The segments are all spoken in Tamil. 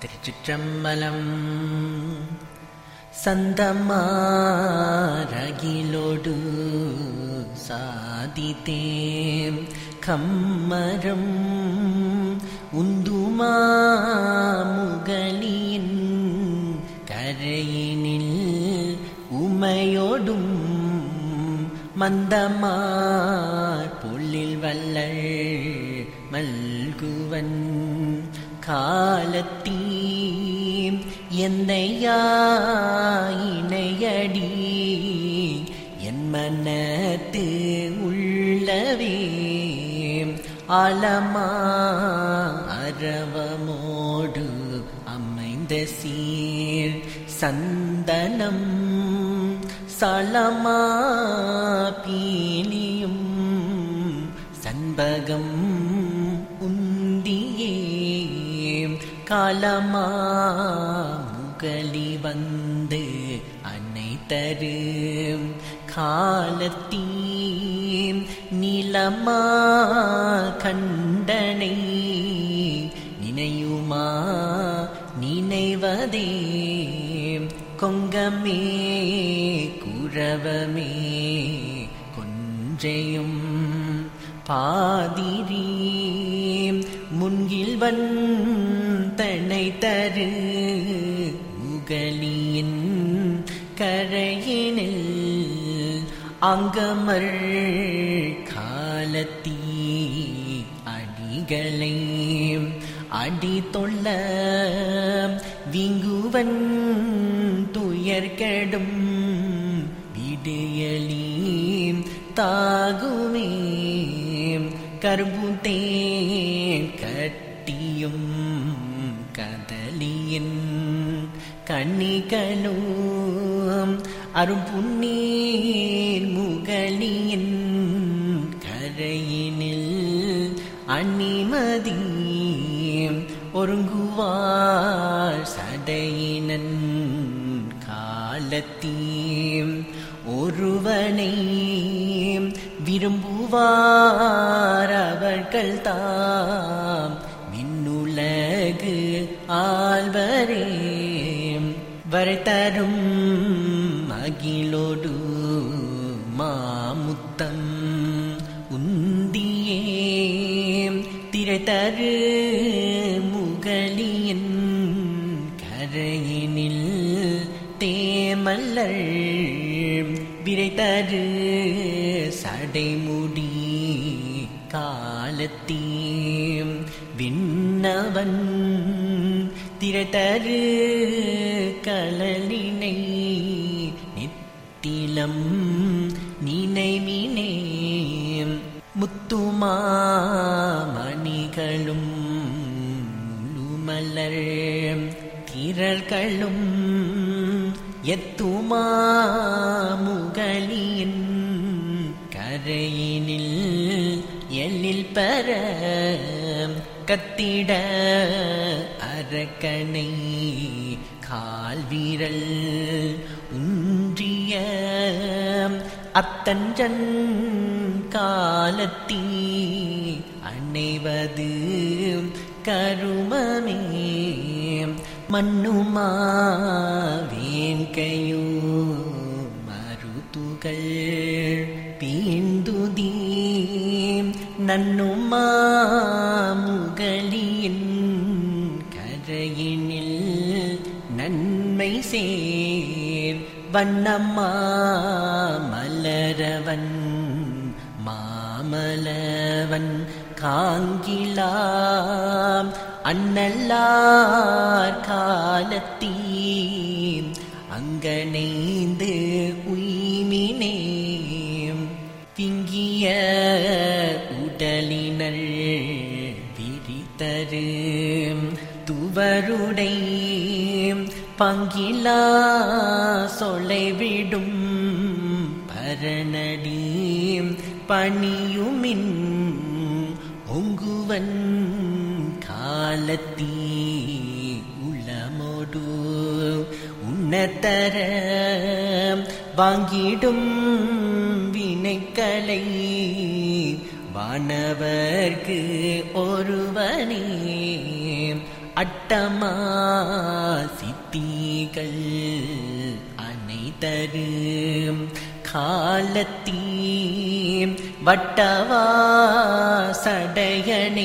திருச்சிற்றம்பலம் சந்தமாரகிலோடு சாதித்தேம் கம்மரம் உந்துமா முகலியின் கரையினில் உமையோடும் மந்தமார் புள்ளில் வள்ளல் மல்குவன் காலத்தீம் எந்தையாயினையடி என் மனத்து உள்ளவே ஆலமா அரவமோடு அமைந்த சீர் சந்தனம் சலமா பீலியும் சண்பகம் உந்தியே காலமா முகலி வந்து அன்னை தரு காலத்தீம் நிலமா கண்டனை நினையுமா நினைவதே கொங்கமே குரவமே கொஞ்சையும் பாதிரி முன்கில்வன் தன்னை தரு முகலியின் கரையினில் அங்கமர் காலத்தீ அடிகளை அடி தொல்ல விங்குவன் துயர்கடும் விடியலீம் தாகுமே கரும்புத்தேன் கட்டியும் கதலியின் கண்ணிகளும் அரும்புன்னீர் முகலியின் கரையினில் அந்நிமதி ஒருங்குவார் சடையினன் காலத்தீம் ஒருவனை விரும்புவார் அவர்கள் தாம் மின்னுலகு ஆழ்வரே வரை தரும் மகிழோடு மாமுத்தம் உந்தியே திரை தரு முகலியின் கரையினில் தேமல்லர் விரை தரு சடைமுடி காலத்தீம் விண்ணவன் திரதரு கலலினை நித்திலம் நினைவினே முத்துமா மணிகளும் முழுமலர் திரள்களும் எத்துமா முகலியின் கரையினில் எல்லில் பெற கத்திட அரக்கனை கால் வீரல் உன்றிய அத்தஞ்சன் காலத்தீ அணைவது கருமமே மண்ணுமா வேங்கையோ மருத்துகள் பீந்துதி நன்னுமா முகலியின் கரையினில் நன்மை சேர் வண்ணம்மா மலரவன் மாமலவன் காங்கிலாம் அன்னல்லார் காலத்தீம் அங்கனைந்து உய்மினே பிங்கிய உடலினள் விரித்தரு துவருடை பங்கிலா சொலைவிடும் பரணடி பணியுமின் ஒங்குவன் காலத்தீ உளமோடு உன்னத்தர வாங்கிடும் வினைக்களை வானவர்க்கு ஒருவனே அட்டமா சித்திகள் அனைத்தரும் காலத்தீம் வட்டவா சடையணை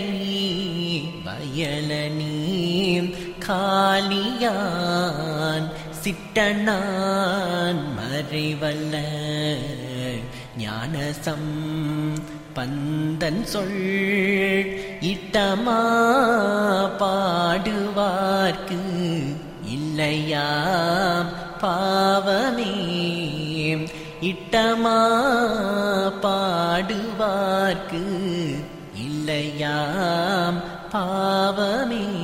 வயலனீம் காளியான் சிட்டனான் மறைவல்ல ஞானசம் பந்தன் சொல் இட்டமா பாடுவார்க்கு இல்லையாம் பாவமே இட்டமா பாடுவார்க்கு இல்லையாம் பாவமே